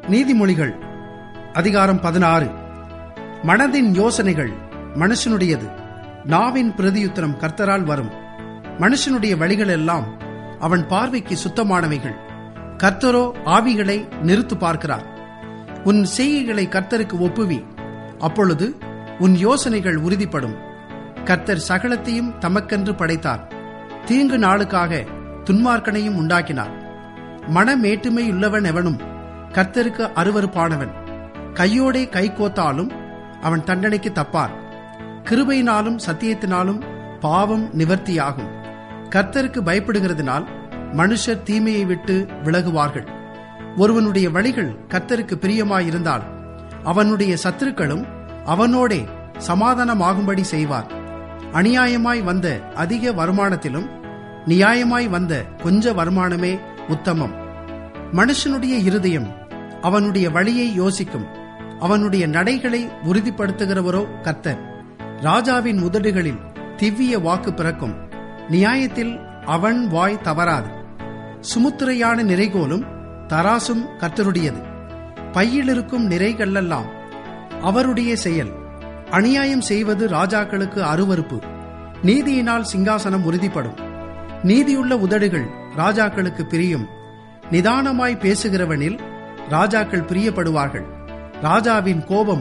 நீதிமொழிகள் அதிகாரம் பதினாறு மனதின் யோசனைகள் மனுஷனுடையது நாவின் பிரதியுத்தரம் கர்த்தரால் வரும் மனுஷனுடைய வழிகள் எல்லாம் அவன் பார்வைக்கு சுத்தமானவைகள் கர்த்தரோ ஆவிகளை நிறுத்து பார்க்கிறார் உன் செய்கைகளை கர்த்தருக்கு ஒப்புவி அப்பொழுது உன் யோசனைகள் உறுதிப்படும் கர்த்தர் சகலத்தையும் தமக்கென்று படைத்தார் தீங்கு நாளுக்காக துன்மார்க்கனையும் உண்டாக்கினார் மனமேட்டுமையுள்ளவன் எவனும் கர்த்தருக்கு அருவருப்பானவன் கையோடே கை கோத்தாலும் அவன் தண்டனைக்கு தப்பார் கிருபையினாலும் சத்தியத்தினாலும் பாவம் நிவர்த்தியாகும் கர்த்தருக்கு பயப்படுகிறதுனால் மனுஷர் தீமையை விட்டு விலகுவார்கள் ஒருவனுடைய வழிகள் கர்த்தருக்கு பிரியமாயிருந்தால் அவனுடைய சத்துருக்களும் அவனோடே சமாதானமாகும்படி செய்வார் அநியாயமாய் வந்த அதிக வருமானத்திலும் நியாயமாய் வந்த கொஞ்ச வருமானமே உத்தமம் மனுஷனுடைய இருதயம் அவனுடைய வழியை யோசிக்கும் அவனுடைய நடைகளை உறுதிப்படுத்துகிறவரோ கர்த்தர் ராஜாவின் உதடுகளில் திவ்ய வாக்கு பிறக்கும் நியாயத்தில் அவன் வாய் தவறாது சுமுத்திரையான நிறைகோலும் தராசும் கர்த்தருடையது பையில் இருக்கும் நிறைகளெல்லாம் அவருடைய செயல் அநியாயம் செய்வது ராஜாக்களுக்கு அருவருப்பு நீதியினால் சிங்காசனம் உறுதிப்படும் நீதியுள்ள உதடுகள் ராஜாக்களுக்கு பிரியும் நிதானமாய் பேசுகிறவனில் ராஜாக்கள் பிரியப்படுவார்கள் ராஜாவின் கோபம்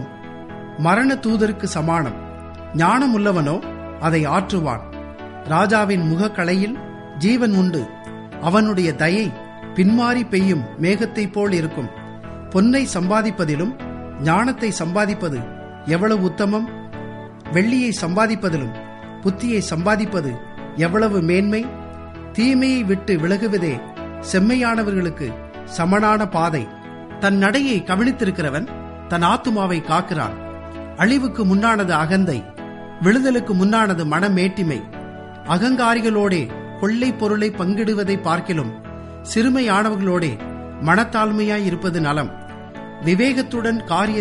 மரண தூதருக்கு சமானம் ஞானமுள்ளவனோ அதை ஆற்றுவான் ராஜாவின் முகக்கலையில் ஜீவன் உண்டு அவனுடைய தயை பின்மாறி பெய்யும் மேகத்தைப் போல் இருக்கும் பொன்னை சம்பாதிப்பதிலும் ஞானத்தை சம்பாதிப்பது எவ்வளவு உத்தமம் வெள்ளியை சம்பாதிப்பதிலும் புத்தியை சம்பாதிப்பது எவ்வளவு மேன்மை தீமையை விட்டு விலகுவதே செம்மையானவர்களுக்கு சமனான பாதை தன் நடையை கவனித்திருக்கிறவன் தன் ஆத்துமாவை காக்கிறான் அழிவுக்கு முன்னானது அகந்தை விழுதலுக்கு முன்னானது மனமேட்டிமை அகங்காரிகளோடே கொள்ளை பொருளை பங்கிடுவதை பார்க்கிலும் சிறுமையானவர்களோடே மனத்தாழ்மையாய் இருப்பது நலம் விவேகத்துடன் காரிய